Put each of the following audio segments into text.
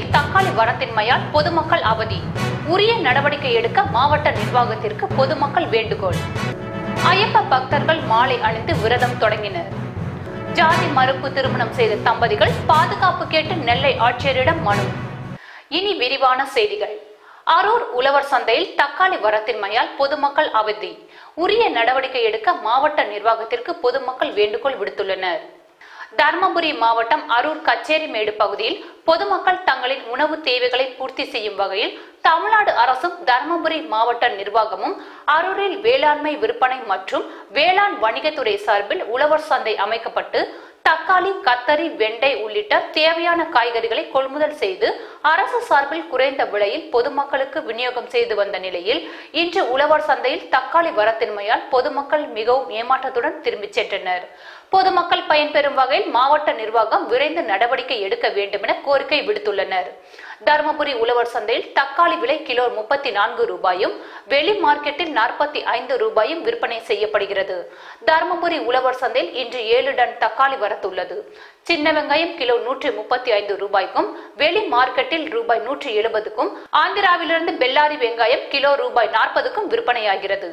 சந்தையில் தக்காளி வரத்தின்மையால் பொதுமக்கள் அவதி உரிய நடவடிக்கை எடுக்க மாவட்ட நிர்வாகத்திற்கு பொதுமக்கள் வேண்டுகோள் ஐயப்ப பக்தர்கள் மாலை அணிந்து விரதம் தொடங்கினர் ஜாதி மறுப்பு திருமணம் செய்த தம்பதிகள் பாதுகாப்பு கேட்டு நெல்லை ஆட்சியரிடம் மனு இனி விரிவான செய்திகள் அரூர் உழவர் சந்தையில் தக்காளி வரத்தின்மையால் பொதுமக்கள் அவதி உரிய நடவடிக்கை எடுக்க மாவட்ட நிர்வாகத்திற்கு பொதுமக்கள் வேண்டுகோள் விடுத்துள்ளனர் தர்மபுரி மாவட்டம் அரூர் கச்சேரிமேடு பகுதியில் பொதுமக்கள் தங்களின் உணவு தேவைகளை பூர்த்தி செய்யும் வகையில் தமிழ்நாடு அரசும் தர்மபுரி மாவட்ட நிர்வாகமும் அரூரில் வேளாண்மை விற்பனை மற்றும் வேளாண் வணிகத்துறை சார்பில் உழவர் சந்தை அமைக்கப்பட்டு தக்காளி கத்தரி வெண்டை உள்ளிட்ட தேவையான காய்கறிகளை கொள்முதல் செய்து அரசு சார்பில் குறைந்த விலையில் பொதுமக்களுக்கு விநியோகம் செய்து வந்த நிலையில் இன்று உழவர் சந்தையில் தக்காளி வரத்தின்மையால் பொதுமக்கள் மிகவும் ஏமாற்றத்துடன் திரும்பிச் சென்றனர் பொதுமக்கள் பயன்பெறும் வகையில் மாவட்ட நிர்வாகம் விரைந்து நடவடிக்கை எடுக்க வேண்டும் என கோரிக்கை விடுத்துள்ளனர் தருமபுரி உழவர் சந்தையில் தக்காளி விலை கிலோ முப்பத்தி நான்கு ரூபாயும் வெளி மார்க்கெட்டில் நாற்பத்தி ஐந்து ரூபாயும் விற்பனை செய்யப்படுகிறது தருமபுரி உழவர் சந்தையில் இன்று ஏழு டன் தக்காளி வரத்துள்ளது சின்ன வெங்காயம் கிலோ நூற்றி முப்பத்தி ஐந்து ரூபாய்க்கும் வெளி மார்க்கெட்டில் ரூபாய் நூற்றி எழுபதுக்கும் ஆந்திராவிலிருந்து பெல்லாரி வெங்காயம் கிலோ ரூபாய் நாற்பதுக்கும் விற்பனையாகிறது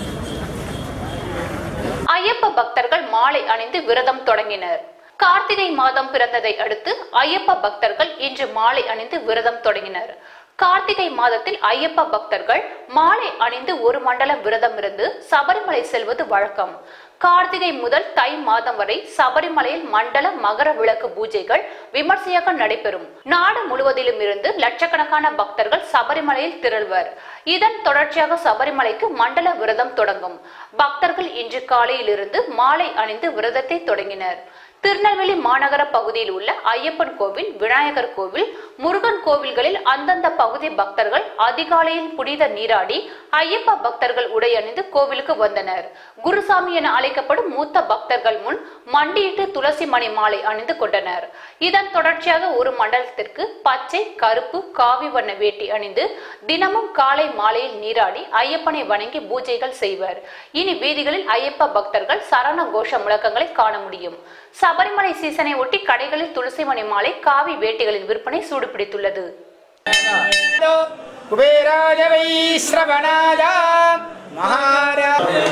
ஐயப்ப பக்தர்கள் மாலை அணிந்து விரதம் தொடங்கினர் கார்த்திகை மாதம் பிறந்ததை அடுத்து ஐயப்ப பக்தர்கள் இன்று மாலை அணிந்து விரதம் தொடங்கினர் கார்த்திகை மாதத்தில் ஐயப்ப பக்தர்கள் மாலை அணிந்து ஒரு மண்டலம் விரதம் இருந்து சபரிமலை செல்வது வழக்கம் கார்த்திகை முதல் தை மாதம் வரை சபரிமலையில் மண்டல மகர விளக்கு பூஜைகள் விமர்சையாக நடைபெறும் நாடு முழுவதிலும் இருந்து லட்சக்கணக்கான பக்தர்கள் சபரிமலையில் திரள்வர் இதன் தொடர்ச்சியாக சபரிமலைக்கு மண்டல விரதம் தொடங்கும் பக்தர்கள் இன்று காலையிலிருந்து மாலை அணிந்து விரதத்தை தொடங்கினர் திருநெல்வேலி மாநகர பகுதியில் உள்ள ஐயப்பன் கோவில் விநாயகர் கோவில் முருகன் கோவில்களில் அந்தந்த பகுதி பக்தர்கள் அதிகாலையில் புனித நீராடி ஐயப்ப பக்தர்கள் உடை அணிந்து கோவிலுக்கு வந்தனர் குருசாமி என அழைக்கப்படும் மூத்த பக்தர்கள் முன் மண்டியிட்டு துளசி மணி மாலை அணிந்து கொண்டனர் இதன் தொடர்ச்சியாக ஒரு மண்டலத்திற்கு பச்சை கருப்பு காவி வண்ண வேட்டி அணிந்து தினமும் காலை மாலையில் நீராடி ஐயப்பனை வணங்கி பூஜைகள் செய்வர் இனி வீதிகளில் ஐயப்ப பக்தர்கள் சரண கோஷ முழக்கங்களை காண முடியும் சபரிமலை சீசனை ஒட்டி கடைகளில் துளசிமணி மாலை காவி வேட்டிகளின் விற்பனை சூடுபிடித்துள்ளது குபேராய வை ஸ்ரவணாய மகாரா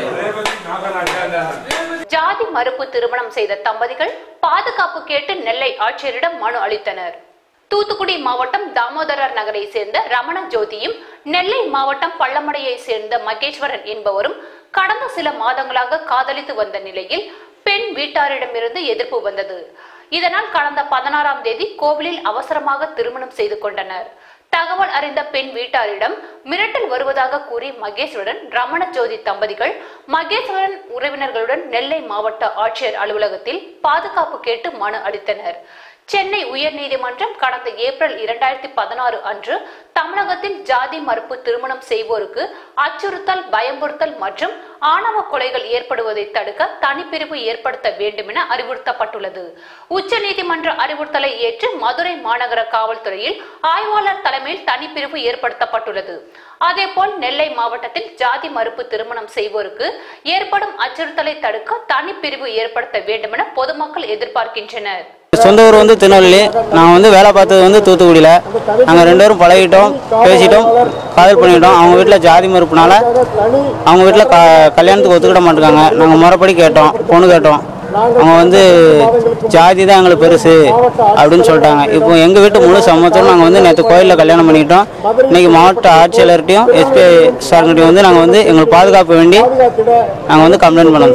ஜாதி மறுப்பு திருமணம் செய்த தம்பதிகள் பாதுகாப்பு கேட்டு நெல்லை ஆட்சியரிடம் மனு அளித்தனர் தூத்துக்குடி மாவட்டம் தாமோதரர் நகரை சேர்ந்த ரமண ஜோதியும் நெல்லை மாவட்டம் பள்ளமடையை சேர்ந்த மகேஸ்வரன் என்பவரும் கடந்த சில மாதங்களாக காதலித்து வந்த நிலையில் பெண் வீட்டாரிடமிருந்து எதிர்ப்பு வந்தது இதனால் கடந்த பதினாறாம் தேதி கோவிலில் அவசரமாக திருமணம் செய்து கொண்டனர் தகவல் அறிந்த பெண் வீட்டாரிடம் மிரட்டல் வருவதாக கூறி மகேஸ்வரன் ரமண ஜோதி தம்பதிகள் மகேஸ்வரன் உறவினர்களுடன் நெல்லை மாவட்ட ஆட்சியர் அலுவலகத்தில் பாதுகாப்பு கேட்டு மனு அளித்தனர் சென்னை உயர்நீதிமன்றம் கடந்த ஏப்ரல் இரண்டாயிரத்தி பதினாறு அன்று தமிழகத்தில் ஜாதி மறுப்பு திருமணம் செய்வோருக்கு அச்சுறுத்தல் பயமுறுத்தல் மற்றும் ஆணவ கொலைகள் ஏற்படுவதை தடுக்க தனிப்பிரிவு ஏற்படுத்த வேண்டும் என அறிவுறுத்தப்பட்டுள்ளது உச்சநீதிமன்ற அறிவுறுத்தலை ஏற்று மதுரை மாநகர காவல்துறையில் ஆய்வாளர் தலைமையில் தனிப்பிரிவு ஏற்படுத்தப்பட்டுள்ளது அதேபோல் நெல்லை மாவட்டத்தில் ஜாதி மறுப்பு திருமணம் செய்வோருக்கு ஏற்படும் அச்சுறுத்தலை தடுக்க தனிப்பிரிவு ஏற்படுத்த வேண்டும் என பொதுமக்கள் எதிர்பார்க்கின்றனர் சொந்த ஊர் வந்து திருநெல்வேலி நாங்கள் வந்து வேலை பார்த்தது வந்து தூத்துக்குடியில் நாங்கள் ரெண்டு பேரும் பழகிட்டோம் பேசிட்டோம் காதல் பண்ணிட்டோம் அவங்க வீட்டில் ஜாதி மறுப்புனால அவங்க வீட்டில் க கல்யாணத்துக்கு ஒத்துக்கிட மாட்டேங்காங்க நாங்கள் முறைப்படி கேட்டோம் பொண்ணு கேட்டோம் அவங்க வந்து ஜாதி தான் எங்களுக்கு பெருசு அப்படின்னு சொல்லிட்டாங்க இப்போ எங்கள் வீட்டு முழு சம்மத்தம் நாங்கள் வந்து நேற்று கோயிலில் கல்யாணம் பண்ணிக்கிட்டோம் இன்னைக்கு மாவட்ட ஆட்சியாளர்கிட்டையும் எஸ்பி சார்கிட்டையும் வந்து நாங்கள் வந்து எங்களுக்கு பாதுகாப்பு வேண்டி நாங்கள் வந்து கம்ப்ளைண்ட் பண்ணோம்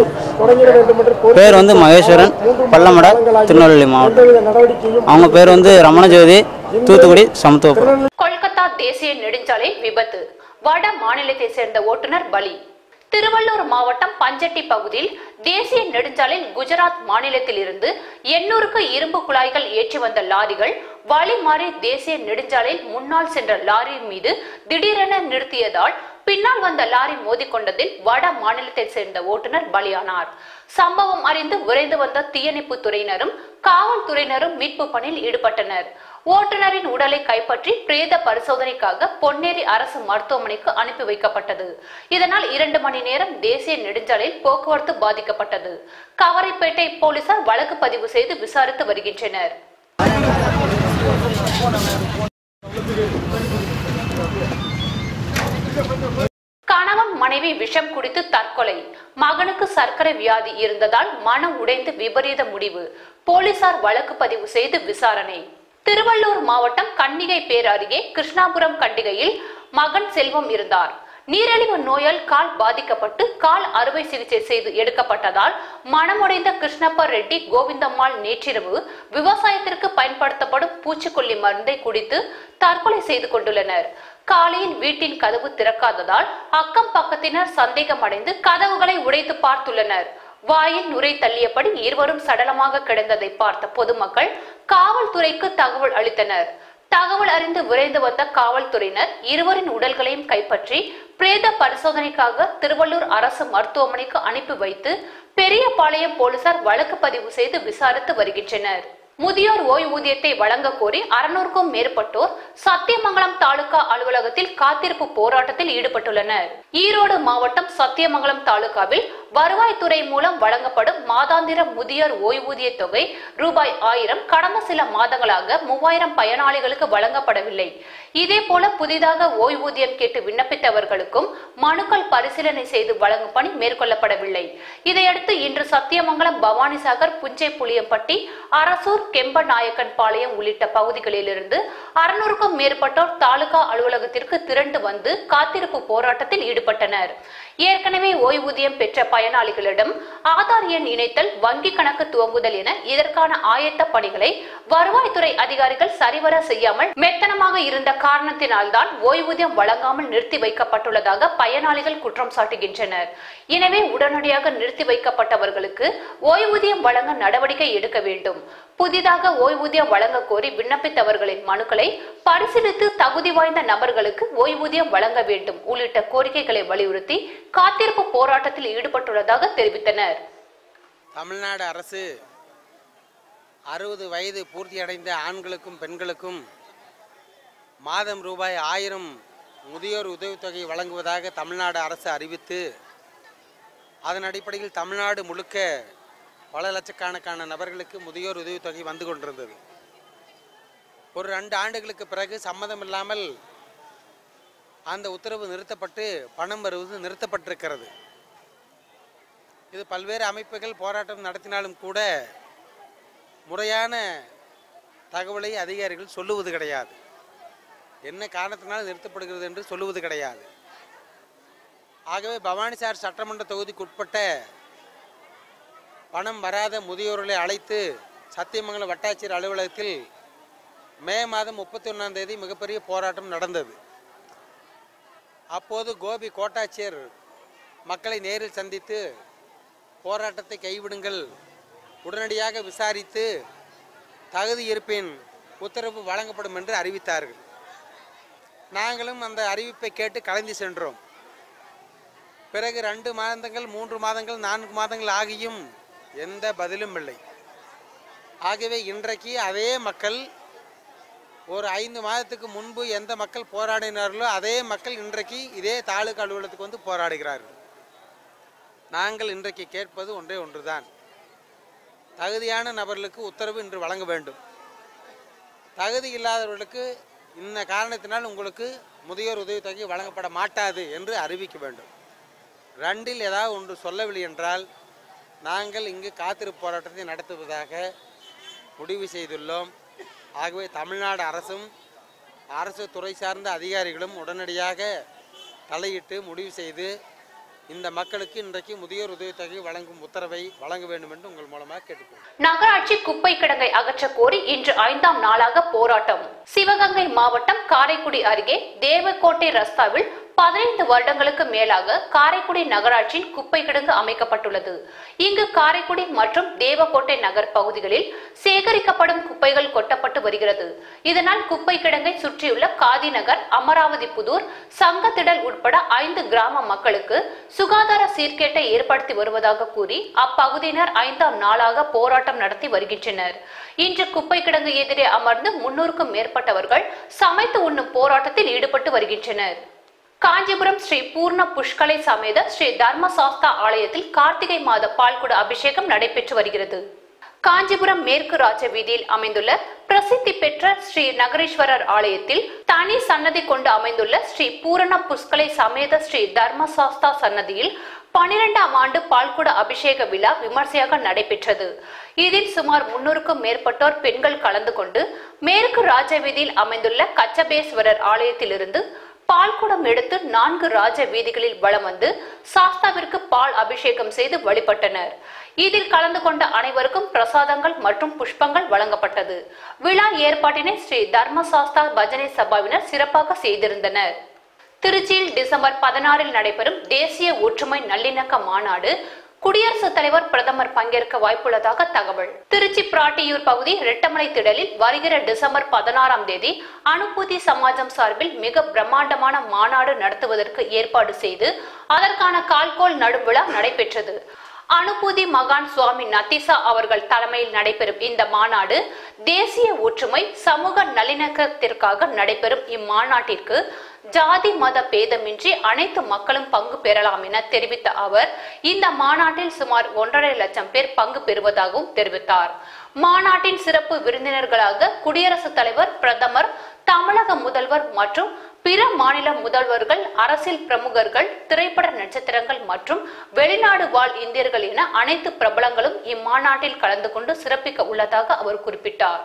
பேர் வந்து மகேஸ்வரன் பள்ளமடை திருநெல்வேலி மாவட்டம் அவங்க பேர் வந்து ரமணஜோதி தூத்துக்குடி சமத்துவபுரம் கொல்கத்தா தேசிய நெடுஞ்சாலை விபத்து வட மாநிலத்தை சேர்ந்த ஓட்டுநர் பலி திருவள்ளூர் மாவட்டம் பஞ்சட்டி பகுதியில் தேசிய நெடுஞ்சாலையில் குஜராத் மாநிலத்தில் இருந்து எண்ணூறுக்கு இரும்பு குழாய்கள் ஏற்றி வந்த லாரிகள் வழி மாறி தேசிய நெடுஞ்சாலையில் முன்னால் சென்ற லாரி மீது திடீரென நிறுத்தியதால் பின்னால் வந்த லாரி மோதிக்கொண்டதில் வட மாநிலத்தை சேர்ந்த ஓட்டுநர் பலியானார் சம்பவம் அறிந்து விரைந்து வந்த தீயணைப்பு துறையினரும் காவல்துறையினரும் மீட்பு பணியில் ஈடுபட்டனர் ஓட்டுநரின் உடலை கைப்பற்றி பிரேத பரிசோதனைக்காக பொன்னேரி அரசு மருத்துவமனைக்கு அனுப்பி வைக்கப்பட்டது இதனால் இரண்டு மணி நேரம் தேசிய நெடுஞ்சாலையில் போக்குவரத்து பாதிக்கப்பட்டது கவரைப்பேட்டை போலீசார் வழக்கு பதிவு செய்து விசாரித்து வருகின்றனர் மனைவி விஷம் குடித்து தற்கொலை மகனுக்கு சர்க்கரை வியாதி இருந்ததால் மனம் உடைந்து விபரீத முடிவு போலீசார் வழக்கு பதிவு செய்து விசாரணை திருவள்ளூர் மாவட்டம் கன்னிகை பேர் அருகே கிருஷ்ணாபுரம் கண்டிகையில் மகன் செல்வம் இருந்தார் நீரிழிவு நோயால் கால் பாதிக்கப்பட்டு கால் அறுவை சிகிச்சை செய்து எடுக்கப்பட்டதால் மனமுடைந்த கிருஷ்ணப்ப ரெட்டி கோவிந்தம்மாள் நேற்றிரவு விவசாயத்திற்கு பயன்படுத்தப்படும் பூச்சிக்கொல்லி மருந்தை குடித்து தற்கொலை செய்து கொண்டுள்ளனர் காலையில் வீட்டின் கதவு திறக்காததால் அக்கம் பக்கத்தினர் சந்தேகமடைந்து கதவுகளை உடைத்து பார்த்துள்ளனர் வாயில் நுரை தள்ளியபடி இருவரும் சடலமாக கிடந்ததை பார்த்த பொதுமக்கள் காவல்துறைக்கு தகவல் அளித்தனர் தகவல் அறிந்து விரைந்து வந்த காவல்துறையினர் இருவரின் உடல்களையும் கைப்பற்றி பிரேத பரிசோதனைக்காக திருவள்ளூர் அரசு மருத்துவமனைக்கு அனுப்பி வைத்து பெரியபாளையம் போலீசார் வழக்கு பதிவு செய்து விசாரித்து வருகின்றனர் முதியோர் ஓய்வூதியத்தை வழங்க கோரி அறுநூறுக்கும் மேற்பட்டோர் சத்தியமங்கலம் தாலுகா அலுவலகத்தில் காத்திருப்பு போராட்டத்தில் ஈடுபட்டுள்ளனர் ஈரோடு மாவட்டம் சத்தியமங்கலம் தாலுகாவில் வருவாய்த்துறை மூலம் வழங்கப்படும் மாதாந்திர முதியோர் ஓய்வூதிய தொகை ரூபாய் ஆயிரம் கடந்த சில மாதங்களாக மூவாயிரம் பயனாளிகளுக்கு வழங்கப்படவில்லை இதேபோல புதிதாக ஓய்வூதியம் கேட்டு விண்ணப்பித்தவர்களுக்கும் மனுக்கள் பரிசீலனை செய்து வழங்கும் பணி மேற்கொள்ளப்படவில்லை இதையடுத்து இன்று சத்தியமங்கலம் பவானிசாகர் புஞ்சை புளியம்பட்டி அரசூர் கெம்பநாயக்கன் பாளையம் உள்ளிட்ட பகுதிகளிலிருந்து அறுநூறுக்கும் மேற்பட்டோர் தாலுகா அலுவலகத்திற்கு திரண்டு வந்து காத்திருப்பு போராட்டத்தில் ஈடுபட்டனர் ஏற்கனவே ஓய்வூதியம் பெற்ற பயனாளிகளிடம் ஆதார் எண் இணைத்தல் வங்கி கணக்கு துவங்குதல் என இதற்கான ஆயத்த பணிகளை வருவாய்த்துறை அதிகாரிகள் சரிவர செய்யாமல் மெத்தனமாக இருந்த காரணத்தினால்தான் ஓய்வூதியம் வழங்காமல் நிறுத்தி வைக்கப்பட்டுள்ளதாக பயனாளிகள் குற்றம் சாட்டுகின்றனர் எனவே உடனடியாக நிறுத்தி வைக்கப்பட்டவர்களுக்கு ஓய்வூதியம் வழங்க நடவடிக்கை எடுக்க வேண்டும் புதிதாக ஓய்வூதியம் வழங்க கோரி விண்ணப்பித்தவர்களின் மனுக்களை பரிசீலித்து தகுதி வாய்ந்த நபர்களுக்கு ஓய்வூதியம் வழங்க வேண்டும் உள்ளிட்ட கோரிக்கைகளை வலியுறுத்தி காத்திருப்பு போராட்டத்தில் ஈடுபட்டுள்ளதாக தெரிவித்தனர் தமிழ்நாடு அரசு அறுபது வயது பூர்த்தியடைந்த ஆண்களுக்கும் பெண்களுக்கும் மாதம் ரூபாய் ஆயிரம் முதியோர் உதவித்தொகை வழங்குவதாக தமிழ்நாடு அரசு அறிவித்து அதன் அடிப்படையில் தமிழ்நாடு முழுக்க பல லட்சக்கணக்கான நபர்களுக்கு முதியோர் உதவித்தொகை வந்து கொண்டிருந்தது ஒரு ரெண்டு ஆண்டுகளுக்கு பிறகு சம்மதம் இல்லாமல் அந்த உத்தரவு நிறுத்தப்பட்டு பணம் வருவது நிறுத்தப்பட்டிருக்கிறது இது பல்வேறு அமைப்புகள் போராட்டம் நடத்தினாலும் கூட முறையான தகவலை அதிகாரிகள் சொல்லுவது கிடையாது என்ன காரணத்தினால் நிறுத்தப்படுகிறது என்று சொல்லுவது கிடையாது ஆகவே பவானிசார் சட்டமன்ற தொகுதிக்கு உட்பட்ட பணம் வராத முதியோர்களை அழைத்து சத்தியமங்கலம் வட்டாட்சியர் அலுவலகத்தில் மே மாதம் முப்பத்தி ஒன்றாம் தேதி மிகப்பெரிய போராட்டம் நடந்தது அப்போது கோபி கோட்டாட்சியர் மக்களை நேரில் சந்தித்து போராட்டத்தை கைவிடுங்கள் உடனடியாக விசாரித்து தகுதி இருப்பின் உத்தரவு வழங்கப்படும் என்று அறிவித்தார்கள் நாங்களும் அந்த அறிவிப்பை கேட்டு கலந்து சென்றோம் பிறகு ரெண்டு மாதங்கள் மூன்று மாதங்கள் நான்கு மாதங்கள் ஆகியும் எந்த பதிலும் இல்லை ஆகவே இன்றைக்கு அதே மக்கள் ஒரு ஐந்து மாதத்துக்கு முன்பு எந்த மக்கள் போராடினார்களோ அதே மக்கள் இன்றைக்கு இதே தாலுகா அலுவலகத்துக்கு வந்து போராடுகிறார்கள் நாங்கள் இன்றைக்கு கேட்பது ஒன்றே ஒன்றுதான் தகுதியான நபர்களுக்கு உத்தரவு இன்று வழங்க வேண்டும் தகுதி இல்லாதவர்களுக்கு இந்த காரணத்தினால் உங்களுக்கு முதியோர் உதவித்தொகை வழங்கப்பட மாட்டாது என்று அறிவிக்க வேண்டும் ரெண்டில் ஏதாவது ஒன்று சொல்லவில்லை என்றால் நாங்கள் இங்கு காத்திருப்பு போராட்டத்தை நடத்துவதாக முடிவு செய்துள்ளோம் ஆகவே தமிழ்நாடு அரசும் அரசு துறை சார்ந்த அதிகாரிகளும் உடனடியாக தலையிட்டு முடிவு செய்து இந்த மக்களுக்கு இன்றைக்கு முதியோர் உதவித்தொகை வழங்கும் உத்தரவை வழங்க வேண்டும் என்று உங்கள் மூலமாக கேட்டுக்கொள்கிறேன் நகராட்சி குப்பை கிடங்கை அகற்ற கோரி இன்று ஐந்தாம் நாளாக போராட்டம் சிவகங்கை மாவட்டம் காரைக்குடி அருகே தேவக்கோட்டை ரஸ்தாவில் பதினைந்து வருடங்களுக்கு மேலாக காரைக்குடி நகராட்சியின் குப்பை கிடங்கு அமைக்கப்பட்டுள்ளது இங்கு காரைக்குடி மற்றும் தேவக்கோட்டை நகர் பகுதிகளில் சேகரிக்கப்படும் குப்பைகள் கொட்டப்பட்டு வருகிறது இதனால் குப்பை கிடங்கை சுற்றியுள்ள காதி நகர் அமராவதி புதூர் சங்கத்திடல் உட்பட ஐந்து கிராம மக்களுக்கு சுகாதார சீர்கேட்டை ஏற்படுத்தி வருவதாக கூறி அப்பகுதியினர் ஐந்தாம் நாளாக போராட்டம் நடத்தி வருகின்றனர் இன்று குப்பை கிடங்கு எதிரே அமர்ந்து முன்னூறுக்கும் மேற்பட்டவர்கள் சமைத்து உண்ணும் போராட்டத்தில் ஈடுபட்டு வருகின்றனர் காஞ்சிபுரம் ஸ்ரீ பூர்ண புஷ்கலை சமேத ஸ்ரீ தர்மசாஸ்தா ஆலயத்தில் கார்த்திகை மாத பால்குட அபிஷேகம் நடைபெற்று வருகிறது காஞ்சிபுரம் மேற்கு ராஜ வீதியில் அமைந்துள்ள பிரசித்தி பெற்ற ஸ்ரீ நகரேஸ்வரர் ஆலயத்தில் தனி சன்னதி கொண்டு அமைந்துள்ள ஸ்ரீ பூரண புஷ்கலை சமேத ஸ்ரீ தர்மசாஸ்தா சன்னதியில் பனிரெண்டாம் ஆண்டு பால்குட அபிஷேக விழா விமர்சையாக நடைபெற்றது இதில் சுமார் முன்னூறுக்கும் மேற்பட்டோர் பெண்கள் கலந்து கொண்டு மேற்கு ராஜ வீதியில் அமைந்துள்ள கச்சபேஸ்வரர் ஆலயத்திலிருந்து பால்குடம் எடுத்து நான்கு ராஜ வீதிகளில் வலம் வந்து சாஸ்தாவிற்கு பால் அபிஷேகம் செய்து வழிபட்டனர் இதில் கலந்து கொண்ட அனைவருக்கும் பிரசாதங்கள் மற்றும் புஷ்பங்கள் வழங்கப்பட்டது விழா ஏற்பாட்டினை ஸ்ரீ தர்மசாஸ்தா பஜனை சபாவினர் சிறப்பாக செய்திருந்தனர் திருச்சியில் டிசம்பர் பதினாறில் நடைபெறும் தேசிய ஒற்றுமை நல்லிணக்க மாநாடு குடியரசுத் தலைவர் பிரதமர் பங்கேற்க வாய்ப்புள்ளதாக தகவல் திருச்சி பிராட்டியூர் பகுதி ரெட்டமலை திடலில் வருகிற டிசம்பர் பதினாறாம் தேதி அனுபூதி சமாஜம் சார்பில் மிக பிரம்மாண்டமான மாநாடு நடத்துவதற்கு ஏற்பாடு செய்து அதற்கான கால்கோல் நடும் விழா நடைபெற்றது அனுபூதி மகான் சுவாமி நத்திசா அவர்கள் தலைமையில் நடைபெறும் இந்த மாநாடு தேசிய ஒற்றுமை சமூக நல்லிணக்கத்திற்காக நடைபெறும் இம்மாநாட்டிற்கு ஜாதி மத பேதமின்றி அனைத்து மக்களும் பங்கு பெறலாம் என தெரிவித்த அவர் இந்த மாநாட்டில் சுமார் ஒன்றரை லட்சம் பேர் பங்கு பெறுவதாகவும் தெரிவித்தார் மாநாட்டின் சிறப்பு விருந்தினர்களாக குடியரசுத் தலைவர் பிரதமர் தமிழக முதல்வர் மற்றும் பிற மாநில முதல்வர்கள் அரசியல் பிரமுகர்கள் திரைப்பட நட்சத்திரங்கள் மற்றும் வெளிநாடு வாழ் இந்தியர்கள் என அனைத்து பிரபலங்களும் இம்மாநாட்டில் கலந்து கொண்டு சிறப்பிக்க உள்ளதாக அவர் குறிப்பிட்டார்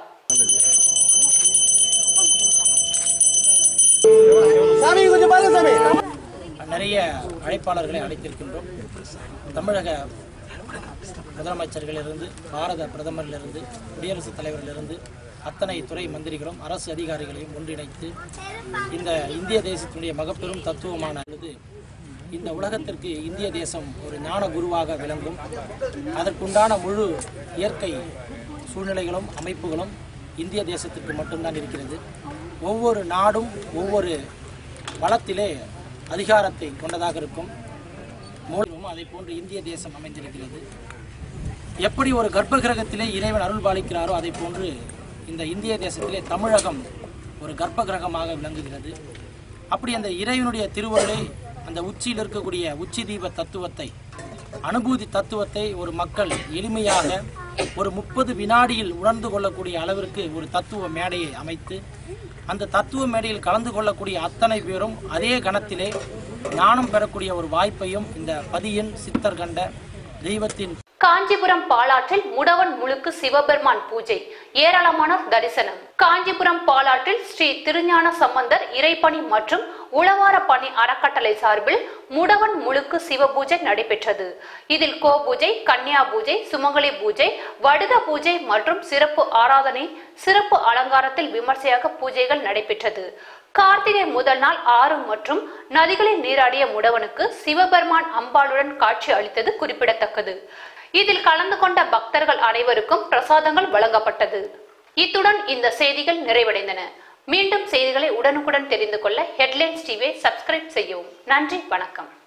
சாமி கொஞ்சம் பாருங்க சாமி நிறைய அழைப்பாளர்களை அழைத்திருக்கின்றோம் தமிழக முதலமைச்சர்களிலிருந்து பாரத பிரதமரிலிருந்து குடியரசுத் தலைவரிலிருந்து அத்தனை துறை மந்திரிகளும் அரசு அதிகாரிகளையும் ஒன்றிணைத்து இந்த இந்திய தேசத்தினுடைய மகப்பெரும் தத்துவமான இது இந்த உலகத்திற்கு இந்திய தேசம் ஒரு ஞான குருவாக விளங்கும் அதற்குண்டான முழு இயற்கை சூழ்நிலைகளும் அமைப்புகளும் இந்திய தேசத்திற்கு மட்டும்தான் இருக்கிறது ஒவ்வொரு நாடும் ஒவ்வொரு வளத்திலே அதிகாரத்தை கொண்டதாக இருக்கும் மூலமும் அதை போன்று இந்திய தேசம் அமைந்திருக்கிறது எப்படி ஒரு கர்ப்ப கிரகத்திலே இறைவன் அருள் பாலிக்கிறாரோ அதை போன்று இந்த இந்திய தேசத்திலே தமிழகம் ஒரு கர்ப்ப கிரகமாக விளங்குகிறது அப்படி அந்த இறைவனுடைய திருவருளை அந்த உச்சியில் இருக்கக்கூடிய உச்சி தீப தத்துவத்தை அனுபூதி தத்துவத்தை ஒரு மக்கள் எளிமையாக ஒரு முப்பது வினாடியில் உணர்ந்து கொள்ளக்கூடிய அளவிற்கு ஒரு தத்துவ மேடையை அமைத்து அந்த தத்துவ மேடையில் கலந்து கொள்ளக்கூடிய அத்தனை பேரும் அதே கணத்திலே ஞானம் பெறக்கூடிய ஒரு வாய்ப்பையும் இந்த பதியின் சித்தர் கண்ட தெய்வத்தின் காஞ்சிபுரம் பாலாற்றில் முடவன் முழுக்கு சிவபெருமான் பூஜை ஏராளமானோர் தரிசனம் காஞ்சிபுரம் பாலாற்றில் ஸ்ரீ திருஞான சம்பந்தர் இறைப்பணி மற்றும் உழவார பணி அறக்கட்டளை சார்பில் முடவன் முழுக்கு சிவ பூஜை நடைபெற்றது இதில் கோ பூஜை கன்னியா பூஜை சுமங்கலி பூஜை வடுக பூஜை மற்றும் சிறப்பு ஆராதனை சிறப்பு அலங்காரத்தில் விமர்சையாக பூஜைகள் நடைபெற்றது கார்த்திகை முதல் நாள் ஆறு மற்றும் நதிகளில் நீராடிய முடவனுக்கு சிவபெருமான் அம்பாளுடன் காட்சி அளித்தது குறிப்பிடத்தக்கது இதில் கலந்து கொண்ட பக்தர்கள் அனைவருக்கும் பிரசாதங்கள் வழங்கப்பட்டது இத்துடன் இந்த செய்திகள் நிறைவடைந்தன மீண்டும் செய்திகளை உடனுக்குடன் தெரிந்து கொள்ள ஹெட்லைன்ஸ் டிவியை சப்ஸ்கிரைப் செய்யவும் நன்றி வணக்கம்